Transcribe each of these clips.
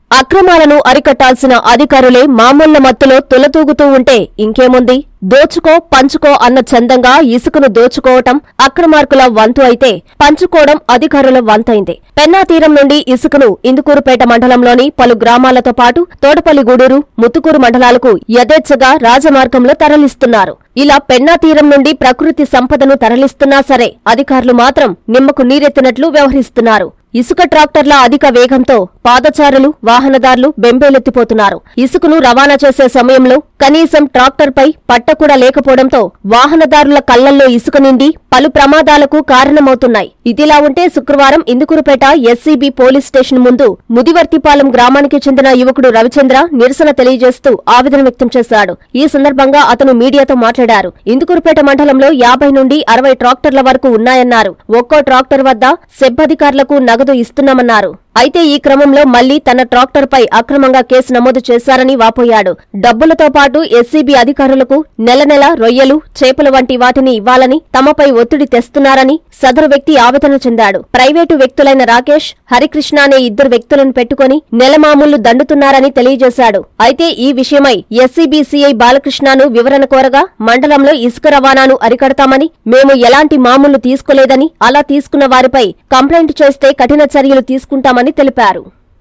అక్రమాలను అరికట్టాల్సిన అధికారులే మామూళ్ల మత్తులో తులతూగుతూ ఉంటే ఇంకేముంది దోచుకో పంచుకో అన్న చందంగా ఇసుకను దోచుకోవటం అక్రమార్కుల వంతు అయితే పంచుకోవడం అధికారుల వంతైంది పెన్నా తీరం నుండి ఇసుకను ఇందుకూరుపేట మండలంలోని పలు గ్రామాలతో పాటు తోటపల్లి గూడూరు ముత్తుకూరు మండలాలకు యథేచ్ఛగా రాజమార్గంలో తరలిస్తున్నారు ఇలా పెన్నా తీరం నుండి ప్రకృతి సంపదను తరలిస్తున్నా సరే అధికారులు మాత్రం నిమ్మకు నీరెత్తినట్లు వ్యవహరిస్తున్నారు ఇసుక ట్రాక్టర్ల అధిక వేగంతో పాదచారులు వాహనదారులు బెంబేలెత్తిపోతున్నారు ఇసుకను రవాణా చేసే సమయంలో కనీసం ట్రాక్టర్పై పట్ట కూడా లేకపోవడంతో వాహనదారుల కళ్లల్లో ఇసుక నిండి పలు ప్రమాదాలకు కారణమవుతున్నాయి ఇదిలా ఉంటే శుక్రవారం ఇందుకూరుపేట ఎస్సీబీ పోలీస్ స్టేషన్ ముందు ముదివర్తిపాలెం గ్రామానికి చెందిన యువకుడు రవిచంద్ర నిరసన తెలియజేస్తూ ఆవేదన వ్యక్తం చేశాడు ఈ సందర్భంగా అతను మీడియాతో మాట్లాడారు ఇందుకూరుపేట మండలంలో యాభై నుండి అరవై ట్రాక్టర్ల వరకు ఉన్నాయన్నారు ఒక్కో ట్రాక్టర్ వద్ద సెబ్బధికారులకు నగదు ఇస్తున్నామన్నారు అయితే ఈ క్రమంలో మళ్లీ తన ట్రాక్టర్పై అక్రమంగా కేసు నమోదు చేశారని వాపోయాడు డబ్బులతో పాటు ఎస్సీబీ అధికారులకు నెల నెల రొయ్యలు చేపలు వంటి వాటిని ఇవ్వాలని తమపై ఒత్తిడి తెస్తున్నారని సదరు వ్యక్తి ఆవేదన చెందాడు ప్రైవేటు వ్యక్తులైన రాకేష్ హరికృష్ణ అనే ఇద్దరు వ్యక్తులను పెట్టుకుని నెలమామూళ్లు దండుతున్నారని తెలియజేశాడు అయితే ఈ విషయమై ఎస్సీబీ సీఐ బాలకృష్ణను వివరణ కోరగా మండలంలో ఇసుక రవాణాను అరికడతామని మేము ఎలాంటి మామూళ్లు తీసుకోలేదని అలా తీసుకున్న వారిపై కంప్లైంట్ చేస్తే కఠిన చర్యలు తీసుకుంటామని తెలిపారు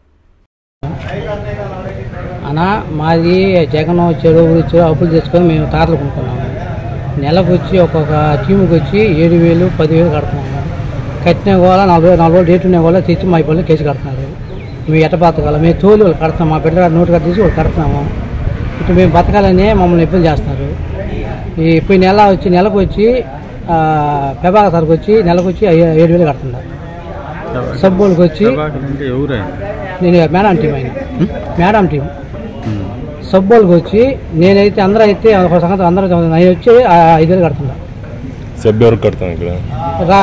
అనా మాది జగన్ చెరువు చెరువు అప్పులు తెచ్చుకొని మేము తాతలు కొనుక్కున్నాము నెలకు వచ్చి ఒక్కొక్క టీముకి వచ్చి ఏడు వేలు పదివేలు కడుతున్నాము కట్టిన కూడా నలభై నలభై డేట్ ఉన్న కూడా తెచ్చి మా పనులు కేసు కడుతున్నారు మేము ఎట్ట బతకాలి మేము తోలి వాళ్ళు కడుతున్నాం మా బిడ్డ నోటు కట్టి తీసి వాళ్ళు కడుతున్నాము ఇటు మేము బతకాలని మమ్మల్ని ఇబ్బంది చేస్తున్నారు ఈ ఇప్పుడు నెల వచ్చి నెలకు వచ్చి పెబాక సరికి వచ్చి నెలకు వచ్చి ఐ- ఏడు వేలు కడుతున్నారు సబ్బులకు వచ్చి అంటే ఎవరే నేను మేడం టీం అయిన మేడం టీం సబ్బోళ్ళకి వచ్చి నేనైతే అందరూ అయితే ఒక సంగతి అందరూ నేను వచ్చి ఆ ఐదు వేలు కడుతున్నా సభ్య ఎవరికి కడతాం ఇక్కడ రా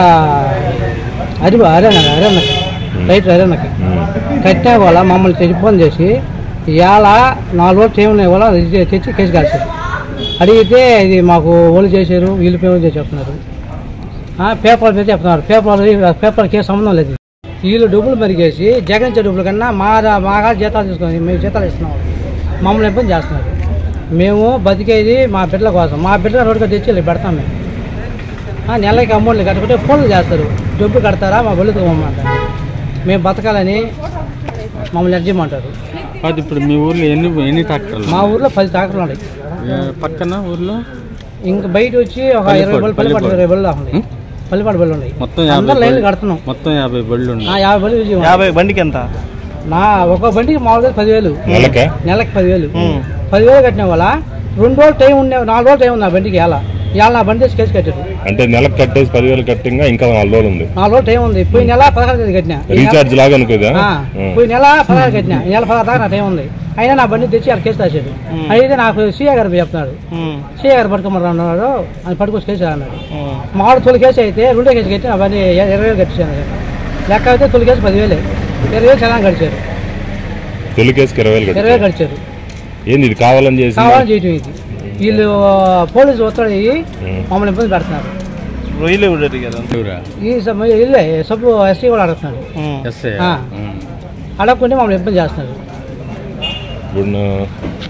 అది అరేనా అరేనకి రైట్ అరేనకి కట్టినా వాళ్ళ మమ్మల్ని టెలిఫోన్ చేసి ఇవాళ నాలుగు రోజులు టైం ఉన్నాయి వాళ్ళ ఇది తెచ్చి కేసు కాల్చారు అడిగితే ఇది మాకు ఓళ్ళు చేశారు వీళ్ళు పేమెంట్ చేసి చెప్తున్నారు ఆ, పేపర్ మీద చెప్తున్నారు పేపర్ పేపర్ కేసు సంబంధం లేదు వీళ్ళు డబ్బులు మరిగేసి జగన్ ఇచ్చే డబ్బుల కన్నా మా మా కాడ జీతాలు తీసుకొని మేము జీతాలు ఇస్తున్నాం మమ్మల్ని ఇబ్బంది చేస్తున్నారు మేము బతికేది మా బిడ్డల కోసం మా బిడ్డల రోడ్డుగా తెచ్చి వీళ్ళకి పెడతాం మేము ఆ, నెలకి అమౌంట్లు కట్టుకుంటే ఫోన్లు చేస్తారు డబ్బు కడతారా మా బళ్ళు తోమంటారు మేము బతకాలని మమ్మల్ని అర్జీమంటారు అది ఇప్పుడు మీ ఊర్లో ఎన్ని ఎన్ని ట్రాక్టర్లు మా ఊర్లో పది ట్రాక్టర్లు ఉన్నాయి ఏ, పక్కన ఊర్లో ఇంక బయట వచ్చి ఒక ఇరవై బళ్ళు పల్లిపాటు ఇరవై బళ్ళు దాకా ఉన్నాయి పల్లిపాటు బళ్ళు ఉన్నాయి మొత్తం యాభై అందరు లైన్లు బళ్ళు- కడుతున్నాం మొత్తం యాభై బళ్ళు ఆ, ఉన్నాయి యాభై బళ్ళు విజయం యాభై బండికి ఎంత నా ఒక బండికి మామూలుగా పదివేలు నెలకే నెలకి పదివేలు పదివేలు కట్టిన వాళ్ళ రెండు రోజులు టైం ఉండే నాలుగు రోజులు టైం ఉంది ఆ బండికి ఎలా ఇవాళ నా బండి తెచ్చి కేసు కట్టారు అంటే నెలకు కట్టేసి పదివేలు కట్టింగా ఇంకా నాలుగు రోజులు ఉంది నాలుగు రోజులు టైం ఉంది పోయి నెల పదహారు తేదీ కట్టిన ఈ నెల- రీఛార్జ్ లాగా అనుకోదా ఆ, పోయి నెల పదహారు కట్టిన ఈ నెల పదహారు దాకా నా టైం ఉంది అయినా నా బండి తెచ్చి వాళ్ళ కేసు రాశాడు అయితే నాకు సీఏ గారు చెప్తున్నాడు సీఏ గారు పట్టుకోమని అన్నాడు అని పట్టుకొచ్చి కేసు అన్నాడు మా వాడు తొలి కేసు అయితే రెండో కేసు కట్టి నా బండి ఇ- ఇరవై వేలు కట్టించాను లెక్క అయితే తొలి కేసు పదివేలే ఇరవై వేలు చాలా గడిచారు తొలి కేసుకి ఇరవై వేలు ఇరవై వేలు కట్టారు గడిచారు ఏంది ఇది కావాలని చేసి కావాలని చేయటం ఇది వీళ్ళు పోలీసు ఒత్తిడి అయ్యి మమ్మల్ని ఇబ్బంది పెడుతున్నారు రొయ్యలు ఉండేది కదా ఎవరా ఈ సమయం ఇల్లే సబ్బు ఎస్సీ కూడా అడుగుతున్నాడు ఎస్ఏ ఆ. అడగకుండా మమ్మల్ని ఇబ్బంది చేస్తున్నారు ఇప్పుడు నా-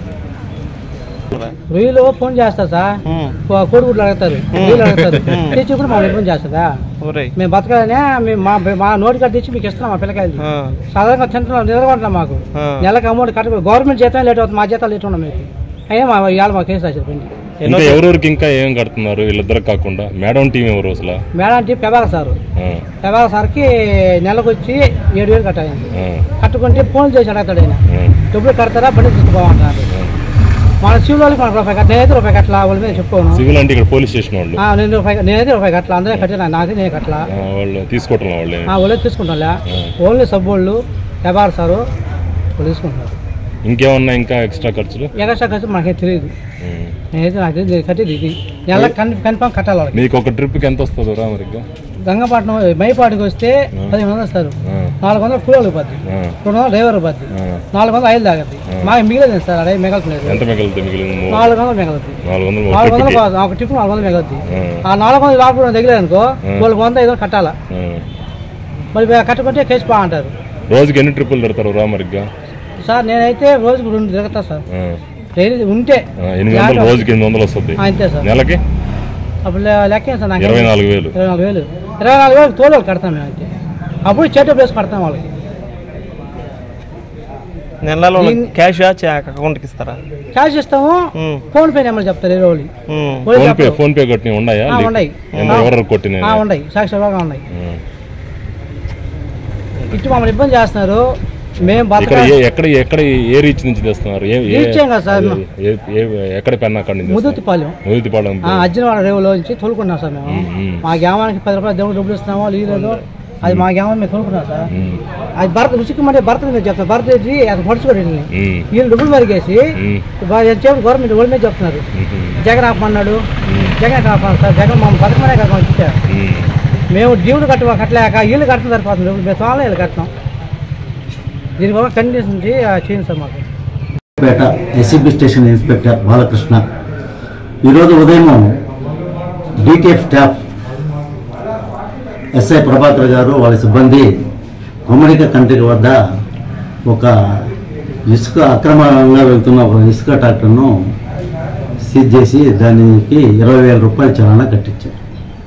రొయ్యలు ఫోన్ చేస్తారు సార్ కో- కోడిగుడ్లు అడుగుతారు రొయ్యలు అడుగుతారు తెచ్చి కూడా మమ్మల్ని ఇబ్బంది చేస్తుందా ఒరే మేము బతకాలనే మేము మా మా నోటి కట్టి తెచ్చి మీకు ఇస్తున్నాం మా పిల్లకాయలు సాధారణంగా తింటున్నాం నిద్రకుంటున్నాం మాకు నెలకు అమౌంట్ కట్ట గవర్నమెంట్ జీతం లేట్ అవుతుంది మా జీతాలు లేట్ ఉన్నాం మీకు అయినా మా ఇవాళ మా కేసు రాశారు బండి ఇంకా ఎవరెవరికి ఇంకా ఏం కడుతున్నారు వీళ్ళిద్దరు కాకుండా మేడం టీం ఎవరు అసలు మేడం అంటే పెబాక సారు ఆ, పెబాక సార్కి నెలకు వచ్చి ఏడు వేలు కట్టాలి ఆ, కట్టుకుంటే ఫోన్ చేసి అడుగుతాడు ఆయన ఆ, డబ్బులు కడతారా బండి తీసుకోమంటారు మన శివుల వాళ్ళకి మనకు రూపాయి కట్ట నేనైతే రూపాయి కట్టలా వాళ్ళ మీద చెప్పుకోను సివిల్ అంటే ఇక్కడ పోలీస్ స్టేషన్ వాళ్ళు ఆ, నేను రూపాయి నేనైతే రూపాయి కట్టలా అందరూ కట్టినా నాకే నేను కట్టలా ఆ, వాళ్ళు తీసుకోవటం వాళ్ళు ఆ, వాళ్ళే తీసుకుంటాంలే ఓన్లీ సబ్బోళ్ళు వ్యాపార సారు వాళ్ళు తీసుకుంటున్నారు ఇంకేమన్నా ఇంకా ఎక్స్ట్రా ఖర్చులు ఎగస్ట్రా ఖర్చు మనకేం తెలియదు ఉం. నేనైతే నాకు తెలియదు నేను కట్టేది ఇది నెల కన్ కన్ఫామ్ కట్టాలి వాళ్ళకి మీకు ఒక ట్రిప్కి ఎంత వస్తుంది రా మరిగ్గా గంగపట్నం మైపాటికి వస్తే పదిహేను వందలు ఇస్తారు ఆ, నాలుగు వందలు కూలీలు పోద్ది ఆ, రెండు వందలు డ్రైవర్ పోద్ది ఆ. నాలుగు వందలు ఐదు తాగద్ది మాకు మిగిలేదు సార్ అదే మిగలట్లేదు ఎంత మిగులుతుంది మిగిలింది మూడు- నాలుగు వందలు మిగలద్ది నాలుగు వందలు ఒక నాలుగు వందలు ట్రిప్కి కాదు, ఒక టిప్ నాలుగు వందలు మిగలద్ది ఆ, ఆ నాలుగు వందలు లోపల తగిలేదు అనుకో వాళ్ళకి వంద ఐదు వందలు కట్టాలా ఆ. మరి కట్టుకుంటే కేసు బాగుంటారు రోజుకి ఎన్ని ట్రిప్పులు తిడతారు రా మరిగ్గా సార్ నేనైతే రోజుకు రెండు తిరుగుతా సార్ ఆ, డైలీ ఉంటే ఆ, ఎనిమిది వందలు రోజుకి ఎనిమిది వందలు వస్తుంది ఆ, అంతే సార్ నెలకి అప్పుడు లే- లెక్కేం సార్ నాకు ఇరవై నాలుగు వేలు ఇరవై నాలుగు వేలు ఇరవై నాలుగు వేలు తోలు కడతాం మేము అయితే అప్పుడు చెట్టు ప్లేస్ కడతాం వాళ్ళకి నెలలో దీన్ని- క్యాష్ అకౌంట్కి ఇస్తారా క్యాష్ ఇస్తాము ఉమ్, ఫోన్ పే నెంబర్ చెప్తారు ఇరవై వాళ్ళు ఉమ్. వాళ్ళు ఫోన్ పే చెప్పరు. ఫోన్ పే కొట్టినవి ఉన్నాయా ఆ, లీక్? ఉన్నాయి. ఏందో ఎవరు కొట్టిన ఆ, ఉన్నాయి సాక్షిగా ఉన్నాయి ఇటు మమ్మల్ని ఇబ్బంది చేస్తున్నారు మేము ఇక్కడ బతక ఏ- ఎక్కడ ఎక్కడ ఏ రీచ్ నుంచి తెస్తున్నారు ఏ- ఏ- రీచ్ ఏం కాదు సార్. ఏ- ఏ- ఎక్కడ పెన్న అక్కడి నుంచి ముదుతిపాలెం ముదితిపాలెం ఆ, అర్జునవాడ రేవులో నుంచి తోలుకున్నాం సార్ మేము ఉమ్, ఉమ్. మా గ్రామానికి పది రూపాయలు దేవుడు డబ్బులు ఇస్తున్నామో లేదు అది మా గ్రామం మేము తోలుకున్నాం సార్ ఉమ్, అది భర్త రుచికమంటే భర్త మీద చెప్తాను భర్త ఇది అది పడుచుకోండి ఉమ్, వీళ్ళు డబ్బులు మరిగేసి ఉమ్, చెప్పి గవర్నమెంట్ వాళ్ళ మీద చెప్తున్నారు ఉమ్, జగన్ ఆపమన్నాడు జగన్ ఆపమన్నాడు సార్ జగన్ మా పథకమనే కదా మాకు ఇచ్చారు ఉమ్. మేము జీవులు కట్ట కట్టలేక వీళ్ళు కట్టడం సరిపోతుంది డబ్బులు మేము తోలే వీళ్ళు కట్టినాం దీనివల్ల కండిషన్ చేయండి సార్ మాకు పేట ఎస్సీబీ స్టేషన్ ఇన్స్పెక్టర్ బాలకృష్ణ ఈరోజు ఉదయం డిటిఎఫ్ స్టాఫ్ ఎస్ఐ ప్రభాకర్ గారు వాళ్ళ సిబ్బంది కొమ్మడిక కంట్రీ వద్ద ఒక ఇసుక అక్రమంగా వెళ్తున్న ఒక ఇసుక ట్రాక్టర్ను సీజ్ చేసి దానికి ఇరవై వేల రూపాయలు చలానా కట్టించారు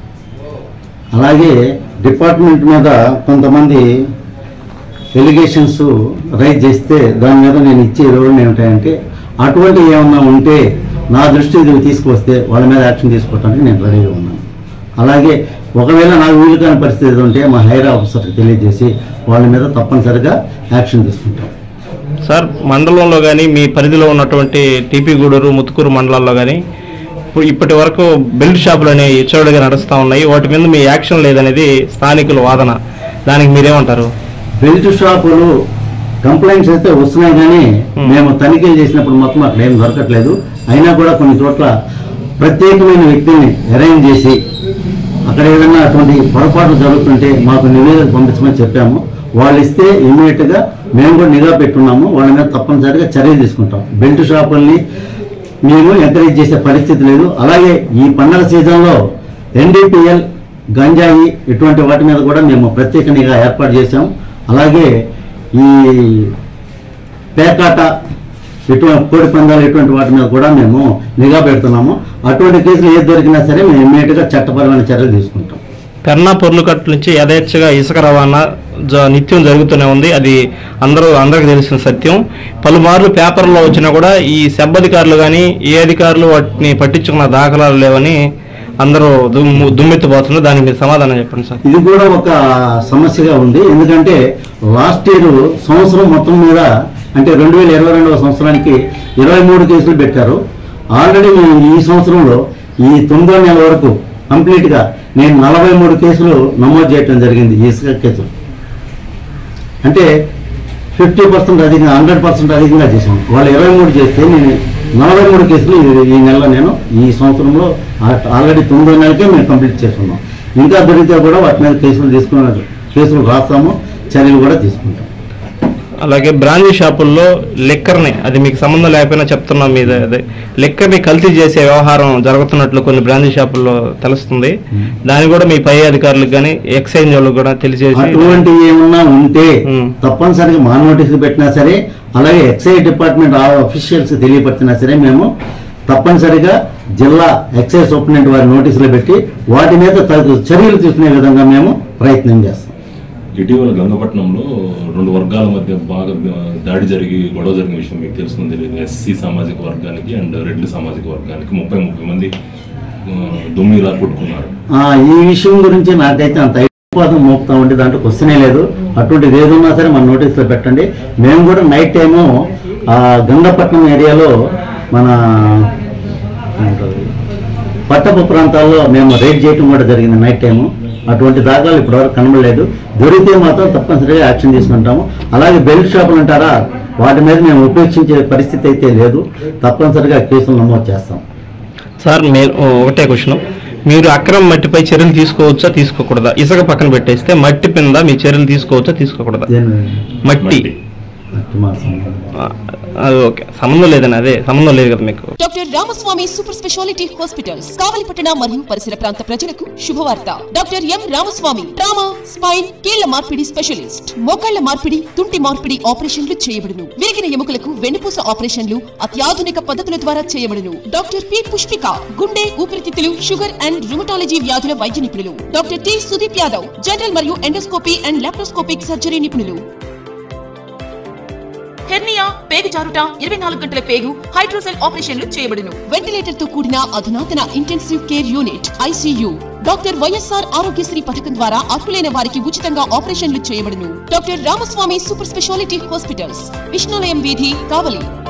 అలాగే డిపార్ట్మెంట్ మీద కొంతమంది ఎలిగేషన్స్ రైజ్ చేస్తే దాని మీద నేను ఇచ్చే వివరణ ఏమిటంటే అటువంటి ఏమన్నా ఉంటే నా దృష్టికి తీసుకొస్తే వాళ్ళ మీద యాక్షన్ తీసుకోవడానికి నేను రెడీగా ఉన్నాను అలాగే ఒకవేళ నాకు వీలు కాని పరిస్థితి ఉంటే మా హైర్ ఆఫీసర్కి తెలియజేసి వాళ్ళ మీద తప్పనిసరిగా యాక్షన్ తీసుకుంటాం సార్ మండలంలో కానీ మీ పరిధిలో ఉన్నటువంటి టీపీ గూడూరు ముత్తుకూరు మండలాల్లో కానీ ఇప్పుడు ఇప్పటి వరకు బెల్ట్ షాపులు అనేవి ఇచ్చోడుగా నడుస్తూ ఉన్నాయి వాటి మీద మీ యాక్షన్ లేదనేది స్థానికుల వాదన దానికి మీరేమంటారు బెల్ట్ షాపులు కంప్లైంట్స్ అయితే వస్తున్నాయి కానీ మేము తనిఖీలు చేసినప్పుడు మొత్తం అక్కడ ఏం దొరకట్లేదు అయినా కూడా కొన్ని చోట్ల ప్రత్యేకమైన వ్యక్తిని అరేంజ్ చేసి అక్కడ ఏదైనా అటువంటి పొరపాట్లు జరుగుతుంటే మాకు నివేదిక పంపించమని చెప్పాము వాళ్ళు ఇస్తే ఇమీడియట్గా మేము కూడా నిఘా పెట్టున్నాము వాళ్ళ మీద తప్పనిసరిగా చర్యలు తీసుకుంటాం బెల్ట్ షాపుల్ని మేము ఎంకరేజ్ చేసే పరిస్థితి లేదు అలాగే ఈ పండగ సీజన్లో ఎన్డీపీఎల్ గంజాయి ఇటువంటి వాటి మీద కూడా మేము ప్రత్యేక నిఘా ఏర్పాటు చేశాం అలాగే ఈ పేకాట ఇటువంటి కోడి పందాలు ఇటువంటి వాటి మీద కూడా మేము నిఘా పెడుతున్నాము అటువంటి కేసులు ఏది దొరికినా సరే మేము ఇమ్మీడియట్గా చట్టపరమైన చర్యలు తీసుకుంటాం పెన్నా పొర్లుకట్టు నుంచి యథేచ్ఛగా ఇసుక రవాణా జ- నిత్యం జరుగుతూనే ఉంది అది అందరూ అందరికి తెలిసిన సత్యం పలుమార్లు పేపర్లో వచ్చినా కూడా ఈ సెబ్బధికారులు కానీ ఏ అధికారులు వాటిని పట్టించుకున్న దాఖలాలు లేవని అందరూ దుమ్ము దుమ్మెత్తిపోతున్నారు దానికి మీరు సమాధానం చెప్పండి సార్ ఇది కూడా ఒక సమస్యగా ఉంది ఎందుకంటే లాస్ట్ ఇయర్ సంవత్సరం మొత్తం మీద అంటే రెండు వేల ఇరవై రెండవ సంవత్సరానికి ఇరవై మూడు కేసులు పెట్టారు ఆల్రెడీ మేము ఈ సంవత్సరంలో ఈ తొమ్మిదో నెల వరకు కంప్లీట్గా నేను నలభై మూడు కేసులు నమోదు చేయడం జరిగింది ఈ ఇసుక కేసులు అంటే ఫిఫ్టీ పర్సెంట్ అధికంగా హండ్రెడ్ పర్సెంట్ అధికంగా చేశాను వాళ్ళు ఇరవై మూడు చేస్తే నేను నలభై మూడు కేసులు ఈ- ఈ నెలలో నేను ఈ సంవత్సరంలో ఆ- ఆల్రెడీ తొమ్మిదో నెలకే మేము కంప్లీట్ చేస్తున్నాం ఇంకా దొరికితే కూడా వాటి మీద కేసులు తీసుకున్న కేసులు రాస్తాము చర్యలు కూడా తీసుకుంటాం అలాగే బ్రాంచీ షాపుల్లో లిక్కర్ని అది మీకు సంబంధం లేకపోయినా చెప్తున్నాం మీద అదే లిక్కర్ని కల్తీ చేసే వ్యవహారం జరుగుతున్నట్లు కొన్ని బ్రాంచీ షాపుల్లో తెలుస్తుంది దాన్ని కూడా మీ పై అధికారులకు కానీ ఎక్సైజ్ వాళ్ళకి కూడా తెలియజేసి అటువంటి ఏమన్నా ఉంటే ఉమ్. తప్పనిసరిగా మా నోటీసులు పెట్టినా సరే అలాగే ఎక్సైజ్ డిపార్ట్మెంట్ అఫీషియల్స్ తెలియపరిచినా సరే మేము తప్పనిసరిగా జిల్లా ఎక్సైజ్ సూపరింటెండెంట్ వారి నోటీసులు పెట్టి వాటి మీద తగు చర్యలు తీసుకునే విధంగా మేము ప్రయత్నం చేస్తాం ఇటీవల గంగపట్నంలో రెండు వర్గాల మధ్య బాగా దాడి జరిగి గొడవ జరిగిన విషయం మీకు తెలుసుకుంది తెలియదు ఎస్సీ సామాజిక వర్గానికి అండ్ రెడ్డి సామాజిక వర్గానికి ముప్పై ముప్పై మంది ఆ, దుమ్మిలా కొట్టుకున్నారు ఆ, ఈ విషయం గురించి నాకైతే అంత ఐపాదం మోపుతా ఉంటే దాంట్లో క్వశ్చనే లేదు అటువంటిది ఏదున్నా సరే మన నోటీసులో పెట్టండి మేము కూడా నైట్ టైము ఆ గంగపట్నం ఏరియాలో మన ఏమంటారు, పట్టపు ప్రాంతాల్లో మేము రైడ్ చేయటం కూడా జరిగింది నైట్ టైము అటువంటి దాఖలాలు ఇప్పటివరకు కనబడలేదు దొరికితే మాత్రం తప్పనిసరిగా యాక్షన్ తీసుకుంటాము అలాగే బెల్ట్ షాపులు అంటారా వాటి మీద మేము ఉపేక్షించే పరిస్థితి అయితే లేదు తప్పనిసరిగా కేసులు నమోదు చేస్తాం సార్ మే ఒకటే క్వశ్చన్ మీరు అక్రమ మట్టిపై చర్యలు తీసుకోవచ్చా తీసుకోకూడదా ఇసుక పక్కన పెట్టేస్తే మట్టి కింద మీ చర్యలు తీసుకోవచ్చా తీసుకోకూడదా దేని మట్టి మాకు సంబంధం ఆ, అది ఓకే సంబంధం లేదని అదే సంబంధం లేదు కదా మీకు doctor Ramaswamy super speciality hospitals కావలిపట్టణ మరియు పరిసర ప్రాంత ప్రజలకు శుభవార్త doctor M Ramaswamy trauma spine కీళ్ల మార్పిడి స్పెషలిస్ట్ మోకాళ్ల మార్పిడి తుంటి మార్పిడి ఆపరేషన్లు చేయబడును విరిగిన ఎముకలకు వెన్నుపూస ఆపరేషన్లు అత్యాధునిక పద్ధతుల ద్వారా చేయబడును డాక్టర్ పి పుష్పిక గుండె ఊపిరితిత్తులు షుగర్ అండ్ రుమటాలజీ వ్యాధుల వైద్య నిపుణులు doctor T Sudeep Yadav general మరియు ఎండోస్కోపీ అండ్ లాప్రోస్కోపిక్ సర్జరీ నిపుణులు హెర్నియా పేగు జారుట ఇరవై నాలుగు గంటల పేగు హైడ్రోసెల్ ఆపరేషన్లు చేయబడును వెంటిలేటర్ తో కూడిన అధునాతన intensive care unit ICU doctor YSR Aarogyasri పథకం ద్వారా అర్హులైన వారికి ఉచితంగా ఆపరేషన్లు చేయబడును doctor Ramaswamy super speciality hospitals విష్ణులయం వీధి కావలి